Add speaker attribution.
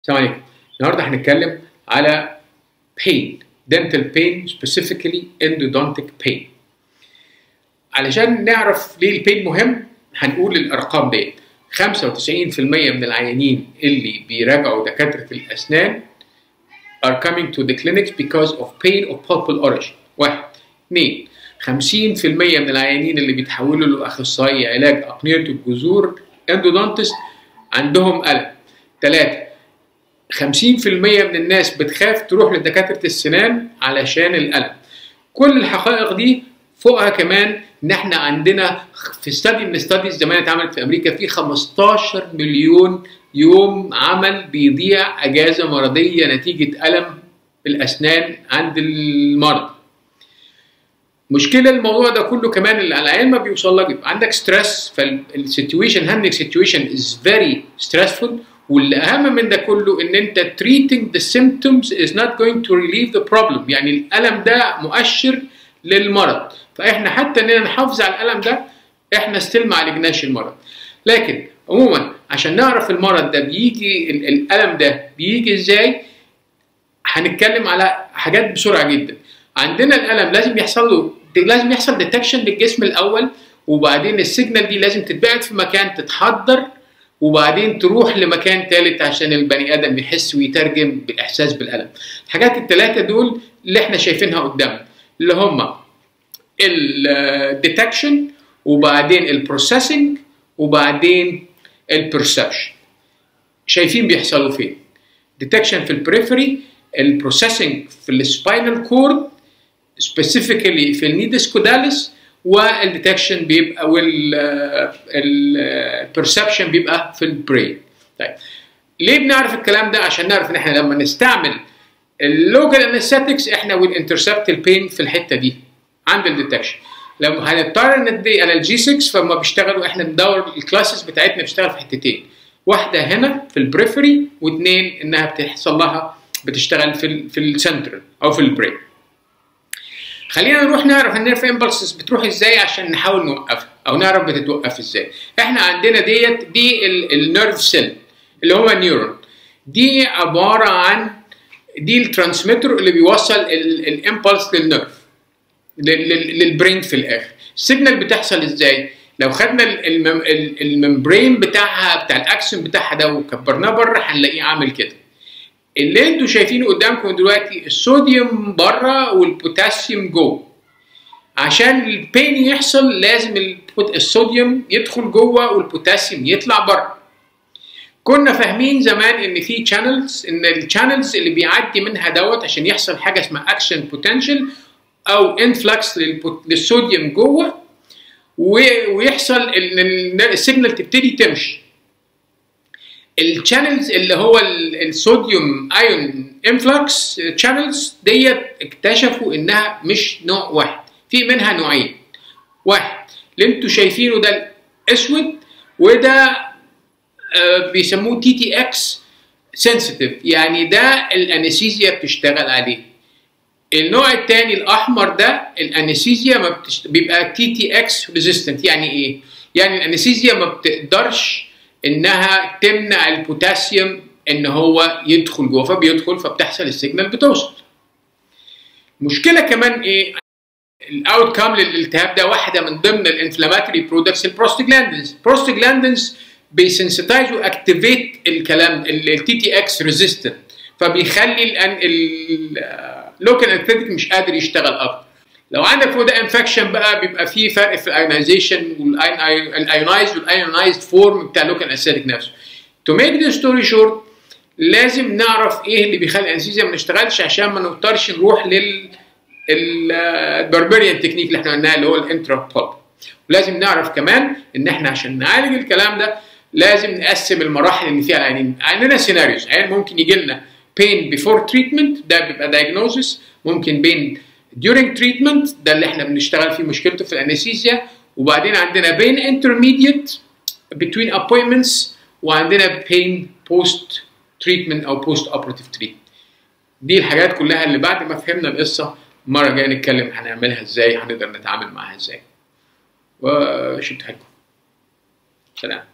Speaker 1: السلام عليكم النهارده هنتكلم على pain dental pain specifically endodontic pain علشان نعرف ليه البين مهم هنقول الارقام ديت 95% من العيانين اللي بيراجعوا دكاتره الاسنان are coming to the clinics because of pain of pulpal origin واحد اثنين 50% من العيانين اللي بيتحولوا لاخصائي علاج اقنيه الجذور اندودونتست عندهم الم ثلاثة 50% من الناس بتخاف تروح لدكاترة السنان علشان الألم كل الحقائق دي فوقها كمان ان احنا عندنا في ستادي من ستاديز زمان اتعملت في امريكا في 15 مليون يوم عمل بيضيع اجازه مرضيه نتيجه الم الاسنان عند المرضى مشكلة الموضوع ده كله كمان اللي على العيان ما بيوصل لك بيبقى عندك ستريس فالسيتويشن هاندلنج سيتويشن از فيري ستريسفول واللي اهم من ده كله ان انت treating the symptoms is not going to relieve the problem يعني الالم ده مؤشر للمرض فاحنا حتى اننا نحافظ على الالم ده احنا ستيل ما عالجناش المرض لكن عموما عشان نعرف المرض ده بيجي الالم ده بيجي ازاي هنتكلم على حاجات بسرعه جدا عندنا الالم لازم يحصل له لازم يحصل ديتكشن للجسم الاول وبعدين السيجنال دي لازم تتبعت في مكان تتحضر وبعدين تروح لمكان ثالث عشان البني ادم يحس ويترجم بالاحساس بالالم الحاجات الثلاثه دول اللي احنا شايفينها قدامنا اللي هم الديتكشن وبعدين البروسيسنج وبعدين البرسبشن شايفين بيحصلوا فين ديتكشن في البريفري البروسيسنج في السباينال كورد سبيسيفيكالي في النيدس كوداليس والديتكشن بيبقى والبرسبشن بيبقى في البرين طيب ليه بنعرف الكلام ده عشان نعرف ان احنا لما نستعمل اللوكال انستاتكس احنا ويل انترسبت البين في الحته دي عند الديتكشن لما هنضطر ندي انالجيسكس فهم بيشتغلوا احنا بندور الكلاسز بتاعتنا بتشتغل في حتتين واحده هنا في البريفري واثنين انها بتحصل لها بتشتغل في ال في السنترال او في البرين خلينا نروح نعرف النيرف امبلسز بتروح ازاي عشان نحاول نوقفها او نعرف بتتوقف ازاي احنا عندنا ديت دي النيرف سيل اللي هو النيورون دي عباره عن دي الترانسميتر اللي بيوصل الامبلس للنيرف للبرين في الاخر السيجنال بتحصل ازاي لو خدنا الممبرين بتاعها بتاع الاكسون بتاعها ده وكبرناه بره هنلاقيه عامل كده اللي انتوا شايفينه قدامكم دلوقتي الصوديوم بره والبوتاسيوم جوه عشان البين يحصل لازم الصوديوم يدخل جوه والبوتاسيوم يطلع بره كنا فاهمين زمان ان في channels ان الشانلز اللي بيعدي منها دوت عشان يحصل حاجه اسمها اكشن بوتنشال او انفلكس للصوديوم جوه ويحصل ان السيجنال تبتدي تمشي الشانلز اللي هو الصوديوم ايون انفلكس شانلز ديت اكتشفوا انها مش نوع واحد في منها نوعين واحد اللي انتوا شايفينه ده الاسود وده آه بيسموه تي تي اكس سنسيتيف يعني ده الانستيزيا بتشتغل عليه النوع الثاني الاحمر ده الانستيزيا ما بتشت... بيبقى تي تي اكس ريزيستنت يعني ايه يعني الانستيزيا ما بتقدرش انها تمنع البوتاسيوم ان هو يدخل جوه فبيدخل فبتحصل السيجنال بتوصل مشكله كمان ايه الاوت كام للالتهاب ده واحده من ضمن الانفلاماتوري برودكتس البروستاجلاندينز البروستاجلاندينز بيسنسيتايز واكتيفيت الكلام التي تي اكس ريزيستنت فبيخلي اللوكال انستيتيك مش قادر يشتغل اكتر لو عندك فوق ده انفكشن بقى بيبقى في فرق في الايونايزيشن والايونايز والايونايزد فورم بتاع اللوكال انستيتيك نفسه تو ميك ذا ستوري شورت لازم نعرف ايه اللي بيخلي الانستيزيا ما نشتغلش عشان ما نضطرش نروح لل البربريان تكنيك اللي احنا قلناها اللي هو الانترا بولب ولازم نعرف كمان ان احنا عشان نعالج الكلام ده لازم نقسم المراحل اللي فيها العيانين عندنا سيناريوز عيان ممكن يجي لنا pain before treatment ده بيبقى diagnosis ممكن بين during treatment ده اللي احنا بنشتغل فيه مشكلته في الانستيزيا وبعدين عندنا pain intermediate between appointments وعندنا pain post treatment او post operative treatment دي الحاجات كلها اللي بعد ما فهمنا القصه المره الجايه نتكلم هنعملها ازاي هنقدر نتعامل معاها ازاي وشدوا حيلكم سلام